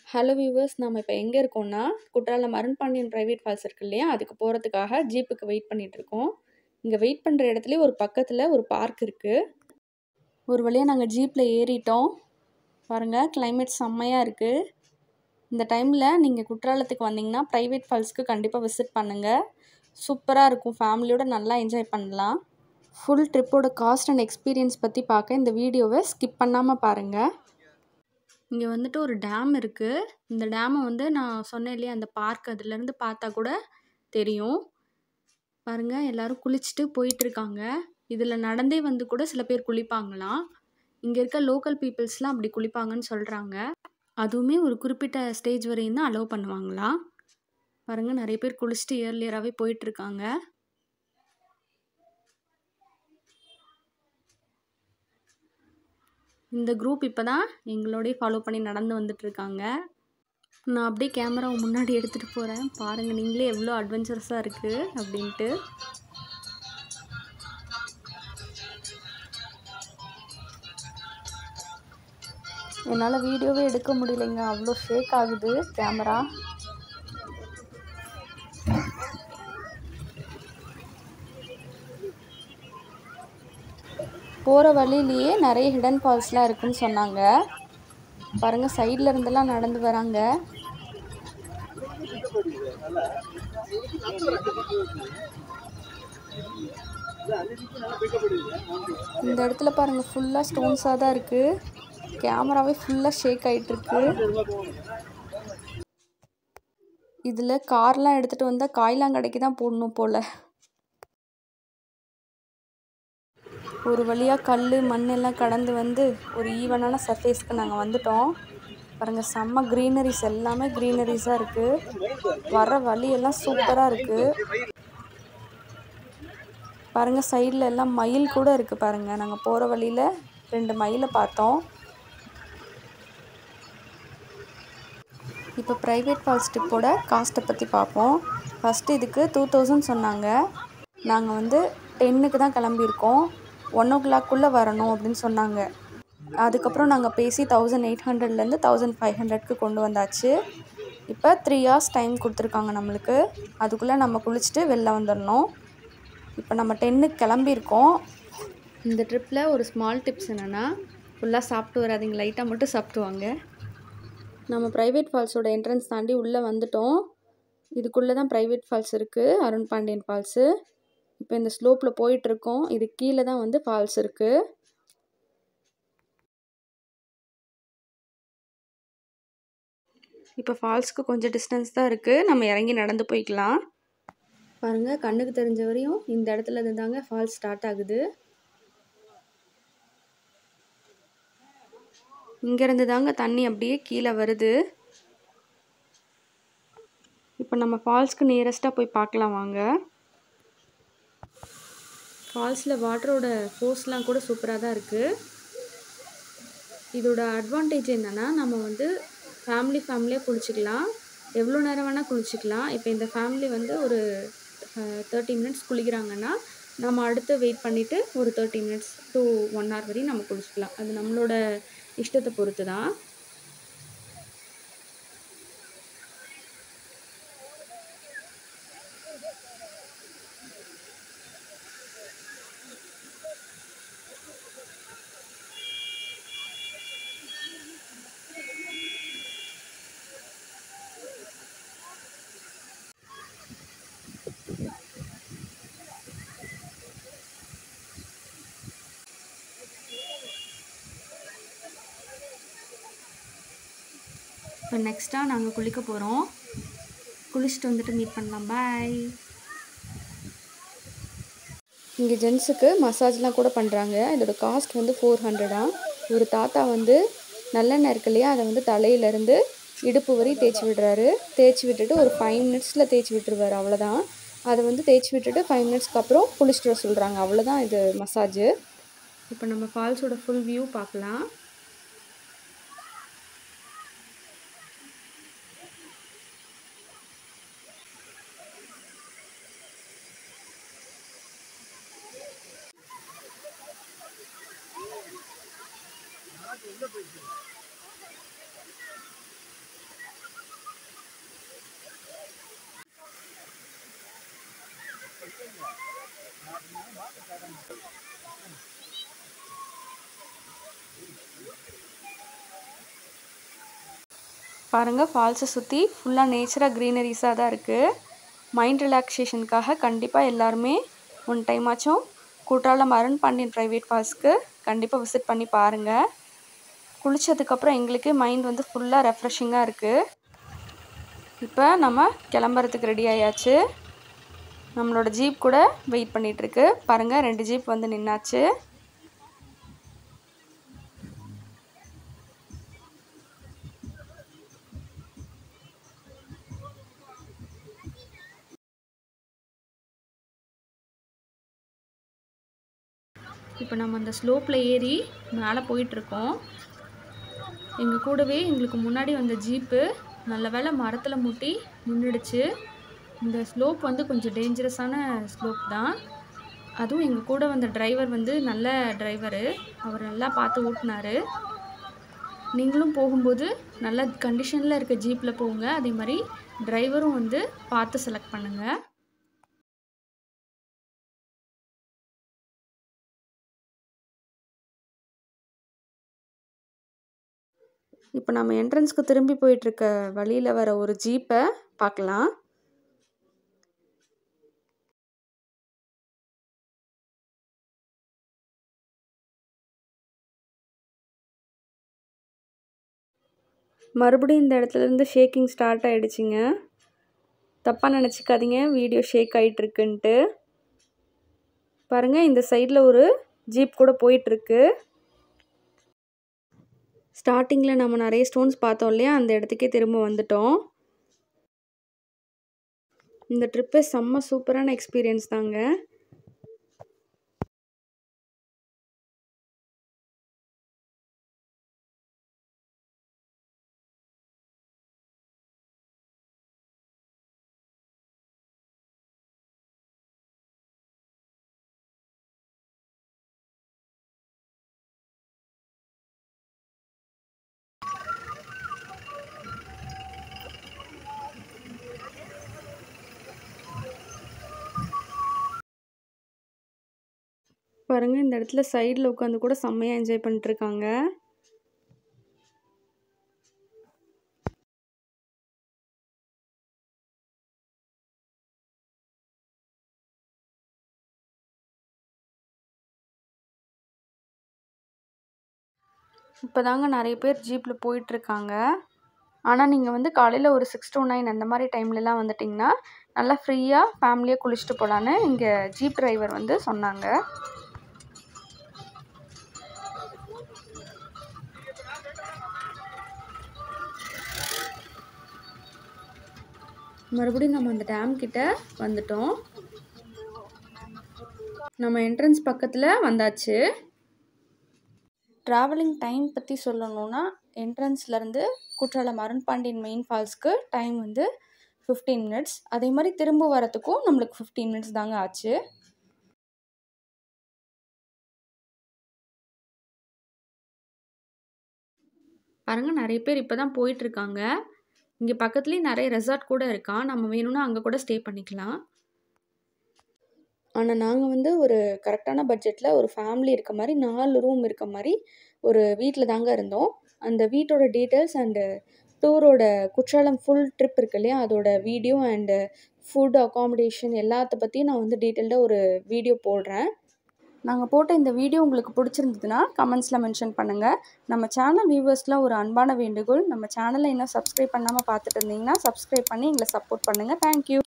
hello viewers நம்ம இப்போ எங்கே இருக்கோம்னா குற்றாலம் அருண்பாண்டியன் ப்ரைவேட் ஃபால்ஸ் இருக்கு இல்லையா அதுக்கு போகிறதுக்காக ஜீப்புக்கு வெயிட் பண்ணிட்டு இருக்கோம் இங்கே வெயிட் பண்ணுற இடத்துலயே ஒரு பக்கத்தில் ஒரு பார்க் இருக்குது ஒரு வழியாக நாங்கள் ஜீப்பில் ஏறிட்டோம் பாருங்கள் climate செம்மையாக இருக்குது இந்த டைமில் நீங்கள் குற்றாலத்துக்கு வந்தீங்கன்னா ப்ரைவேட் ஃபால்ஸ்க்கு கண்டிப்பாக விசிட் பண்ணுங்கள் சூப்பராக இருக்கும் ஃபேமிலியோட நல்லா என்ஜாய் பண்ணலாம் ஃபுல் ட்ரிப்போட காஸ்ட் அண்ட் எக்ஸ்பீரியன்ஸ் பற்றி பார்க்க இந்த வீடியோவை ஸ்கிப் பண்ணாமல் பாருங்கள் இங்கே வந்துட்டு ஒரு டேம் இருக்குது இந்த டேமை வந்து நான் சொன்னேன் இல்லையா அந்த பார்க் அதுலேருந்து பார்த்தா கூட தெரியும் பாருங்கள் எல்லாரும் குளிச்சுட்டு போயிட்டுருக்காங்க இதில் நடந்தே வந்து கூட சில பேர் குளிப்பாங்களாம் இங்கே இருக்க லோக்கல் பீப்புள்ஸ்லாம் அப்படி குளிப்பாங்கன்னு சொல்கிறாங்க அதுவுமே ஒரு குறிப்பிட்ட ஸ்டேஜ் வரையும் தான் அலோவ் பண்ணுவாங்களாம் பாருங்கள் நிறைய பேர் குளிச்சுட்டு இயர்லியராகவே போயிட்டுருக்காங்க இந்த குரூப் இப்போ தான் எங்களோடய ஃபாலோ பண்ணி நடந்து வந்துட்டுருக்காங்க நான் அப்படியே கேமராவை முன்னாடி எடுத்துகிட்டு போகிறேன் பாருங்கள் நீங்களே எவ்வளோ அட்வென்ச்சரஸாக இருக்குது அப்படின்ட்டு என்னால் வீடியோவே எடுக்க முடியலைங்க அவ்வளோ ஷேக் ஆகுது கேமரா போகிற வழியிலேயே நிறைய ஹிடன் ஃபால்ஸ்லாம் இருக்குன்னு சொன்னாங்க பாருங்கள் சைடில் இருந்தெல்லாம் நடந்து வராங்க இந்த இடத்துல பாருங்கள் ஃபுல்லாக ஸ்டோன்ஸாக தான் இருக்குது கேமராவே ஃபுல்லாக ஷேக் ஆகிட்டுருக்கு இதில் கார்லாம் எடுத்துகிட்டு வந்தால் காய்லாங்கடைக்கு தான் போடணும் போல் ஒரு வழியாக கல் மண் எல்லாம் கடந்து வந்து ஒரு ஈவனான சர்ஃபேஸ்க்கு நாங்கள் வந்துட்டோம் பாருங்கள் செம்ம க்ரீனரிஸ் எல்லாமே க்ரீனரிஸாக இருக்குது வர வழியெல்லாம் சூப்பராக இருக்குது பாருங்கள் சைடில் எல்லாம் மயில் கூட இருக்குது பாருங்கள் நாங்கள் போகிற வழியில் ரெண்டு மயிலை பார்த்தோம் இப்போ ப்ரைவேட் ஃபால்ஸ் ட்ரிப்போட காஸ்ட்டை பற்றி பார்ப்போம் ஃபஸ்ட்டு இதுக்கு டூ தௌசண்ட் சொன்னாங்க நாங்கள் வந்து டென்னுக்கு தான் கிளம்பியிருக்கோம் ஒன் ஓ கிளாக்குள்ளே வரணும் அப்படின்னு சொன்னாங்க அதுக்கப்புறம் நாங்கள் பேசி தௌசண்ட் எயிட் ஹண்ட்ரட்லேருந்து தௌசண்ட் ஃபைவ் ஹண்ட்ரட்க்கு கொண்டு வந்தாச்சு இப்போ த்ரீ ஹார்ஸ் டைம் கொடுத்துருக்காங்க நம்மளுக்கு அதுக்குள்ளே நம்ம குளிச்சுட்டு வெளில வந்துடணும் இப்போ நம்ம டென்னுக்கு கிளம்பியிருக்கோம் இந்த ட்ரிப்பில் ஒரு ஸ்மால் டிப்ஸ் என்னென்னா ஃபுல்லாக சாப்பிட்டு வராதிங்க லைட்டாக மட்டும் சாப்பிட்டு வாங்க நம்ம ப்ரைவேட் ஃபால்ஸோட என்ட்ரன்ஸ் தாண்டி உள்ளே வந்துட்டோம் இதுக்குள்ளே தான் ப்ரைவேட் ஃபால்ஸ் இருக்குது அருண் பாண்டியன் ஃபால்ஸு இப்போ இந்த ஸ்லோப்பில் போயிட்டுருக்கோம் இது கீழே தான் வந்து ஃபால்ஸ் இருக்குது இப்போ ஃபால்ஸ்க்கு கொஞ்சம் டிஸ்டன்ஸ் தான் இருக்குது நம்ம இறங்கி நடந்து போய்க்கலாம் பாருங்கள் கண்ணுக்கு தெரிஞ்ச வரையும் இந்த இடத்துல இருந்து தாங்க ஃபால்ஸ் ஸ்டார்ட் ஆகுது இங்கேருந்து தாங்க தண்ணி அப்படியே கீழே வருது இப்போ நம்ம ஃபால்ஸ்க்கு நியரஸ்ட்டாக போய் பார்க்கலாம் வாங்க ஃபால்ஸில் வாட்டரோட ஃபோர்ஸ்லாம் கூட சூப்பராக தான் இருக்குது இதோட அட்வான்டேஜ் என்னென்னா நம்ம வந்து ஃபேமிலி ஃபேமிலியாக குளிச்சிக்கலாம் எவ்வளோ நேரம் வேணால் குளிச்சிக்கலாம் இப்போ இந்த ஃபேமிலி வந்து ஒரு தேர்ட்டி மினிட்ஸ் குளிக்கிறாங்கன்னா நம்ம அடுத்து வெயிட் பண்ணிவிட்டு ஒரு thirty minutes to one hour வரையும் நம்ம குளிச்சிக்கலாம் அது நம்மளோட இஷ்டத்தை பொறுத்து தான் இப்போ நெக்ஸ்ட்டாக நாங்கள் குளிக்க போகிறோம் குளிச்சுட்டு வந்துட்டு மீட் பண்ணலாம் பாய் இங்கே ஜென்ஸுக்கு மசாஜ்லாம் கூட பண்ணுறாங்க இதோட காஸ்ட் வந்து ஃபோர் ஹண்ட்ரடா ஒரு தாத்தா வந்து நல்லெண்ணெய் இருக்கு இல்லையா அதை வந்து தலையிலேருந்து இடுப்பு வரை தேய்ச்சி விடுறாரு தேய்ச்சி விட்டுட்டு ஒரு ஃபைவ் மினிட்ஸில் தேய்ச்சி விட்டுருவார் அவ்வளோதான் அதை வந்து தேய்ச்சி விட்டுட்டு ஃபைவ் மினிட்ஸ்க்கு அப்புறம் குளிச்சுட்டு வர சொல்கிறாங்க அவ்வளோதான் இது மசாஜு இப்போ நம்ம ஃபால்ஸோட ஃபுல் வியூ பார்க்கலாம் பாருங்கள் ஃபால்ஸை சுற்றி ஃபுல்லாக நேச்சராக க்ரீனரிஸாக தான் இருக்குது மைண்ட் ரிலாக்ஸேஷனுக்காக கண்டிப்பாக எல்லாருமே ஒன் டைம் ஆச்சும் குற்றாலம் அருண் பாண்டியன் ப்ரைவேட் ஃபால்ஸ்க்கு கண்டிப்பாக விசிட் பண்ணி பாருங்கள் குளித்ததுக்கப்புறம் எங்களுக்கே மைண்ட் வந்து ஃபுல்லாக ரெஃப்ரெஷிங்காக இருக்குது இப்போ நம்ம கிளம்புறதுக்கு ரெடி ஆயாச்சு நம்மளோட ஜீப் கூட வெயிட் பண்ணிகிட்ருக்கு பாருங்கள் ரெண்டு ஜீப் வந்து நின்னாச்சு இப்போ நம்ம அந்த ஸ்லோப்பில் ஏறி மேலே போயிட்டுருக்கோம் எங்கள் கூடவே எங்களுக்கு முன்னாடி வந்த ஜீப்பு நல்ல வேளை மரத்தில் முட்டி நின்றுடுச்சு இந்த ஸ்லோப் வந்து கொஞ்சம் டேஞ்சரஸான ஸ்லோப் தான் அதுவும் எங்கள் கூட வந்த டிரைவர் வந்து நல்ல டிரைவரு அவர் நல்லா பார்த்து ஓட்டினாரு நீங்களும் போகும்போது நல்ல கண்டிஷனில் இருக்க ஜீப்பில் போங்க அதே மாதிரி டிரைவரும் வந்து பார்த்து செலக்ட் பண்ணுங்கள் இப்போ நம்ம என்ட்ரன்ஸ்க்கு திரும்பி போயிட்டுருக்க வழியில் வர ஒரு ஜீப்பை பார்க்கலாம் மறுபடியும் இந்த இடத்துலேருந்து ஷேக்கிங் ஸ்டார்ட் ஆகிடுச்சிங்க தப்பாக நினச்சிக்காதீங்க வீடியோ ஷேக் ஆகிட்டுருக்குன்ட்டு பாருங்கள் இந்த சைடில் ஒரு ஜீப் கூட போயிட்டுருக்கு ஸ்டார்டிங்கில் நம்ம நிறைய ஸ்டோன்ஸ் பார்த்தோம் இல்லையா அந்த இடத்துக்கே திரும்ப வந்துட்டோம் இந்த ட்ரிப்பே செம்ம சூப்பரான எக்ஸ்பீரியன்ஸ் தாங்க பாருங்கள் இந்த இடத்துல சைடில் உட்காந்து கூட செம்மையாக என்ஜாய் பண்ணிட்டுருக்காங்க இப்போ தாங்க நிறைய பேர் ஜீப்பில் போயிட்டுருக்காங்க ஆனால் நீங்கள் வந்து காலையில் ஒரு சிக்ஸ் டு நைன் அந்த மாதிரி டைம்லலாம் வந்துட்டிங்கன்னா நல்லா ஃப்ரீயாக ஃபேமிலியாக குளிச்சுட்டு போகலான்னு இங்கே ஜீப் டிரைவர் வந்து சொன்னாங்க மறுபடியும் நம்ம அந்த டேம் கிட்ட வந்துட்டோம் நம்ம என்ட்ரன்ஸ் பக்கத்தில் வந்தாச்சு ட்ராவலிங் டைம் பற்றி சொல்லணுன்னா என்ட்ரன்ஸ்லேருந்து குற்றாலம் அருண்பாண்டியன் மெயின் ஃபால்ஸ்க்கு டைம் வந்து ஃபிஃப்டீன் மினிட்ஸ் அதே மாதிரி திரும்ப வரத்துக்கும் நம்மளுக்கு ஃபிஃப்டீன் மினிட்ஸ் தாங்க ஆச்சு பாருங்க நிறைய பேர் இப்போ தான் போயிட்டுருக்காங்க இங்கே பக்கத்துலேயே நிறைய ரெசார்ட் கூட இருக்கான் நம்ம வேணும்னா அங்கே கூட ஸ்டே பண்ணிக்கலாம் ஆனால் நாங்கள் வந்து ஒரு கரெக்டான பட்ஜெட்டில் ஒரு ஃபேமிலி இருக்க மாதிரி நாலு ரூம் இருக்க மாதிரி ஒரு வீட்டில் தாங்க இருந்தோம் அந்த வீட்டோட டீட்டெயில்ஸ் அண்டு டூரோட குற்றாலம் ஃபுல் ட்ரிப் இருக்கு இல்லையா அதோட வீடியோ அண்டு ஃபுட் அகாமடேஷன் எல்லாத்த பற்றியும் நான் வந்து டீட்டெயில்டாக ஒரு வீடியோ போடுறேன் நாங்கள் போட்ட இந்த வீடியோ உங்களுக்கு பிடிச்சிருந்ததுன்னா கமெண்ட்ஸில் மென்ஷன் பண்ணுங்கள் நம்ம சேனல் வியூவர்ஸ்லாம் ஒரு அன்பான வேண்டுகோள் நம்ம சேனலை இன்னும் சப்ஸ்கிரைப் பண்ணாமல் பார்த்துட்டு இருந்தீங்கன்னா சப்ஸ்கிரைப் பண்ணி எங்களை சப்போர்ட் பண்ணுங்கள் தேங்க்யூ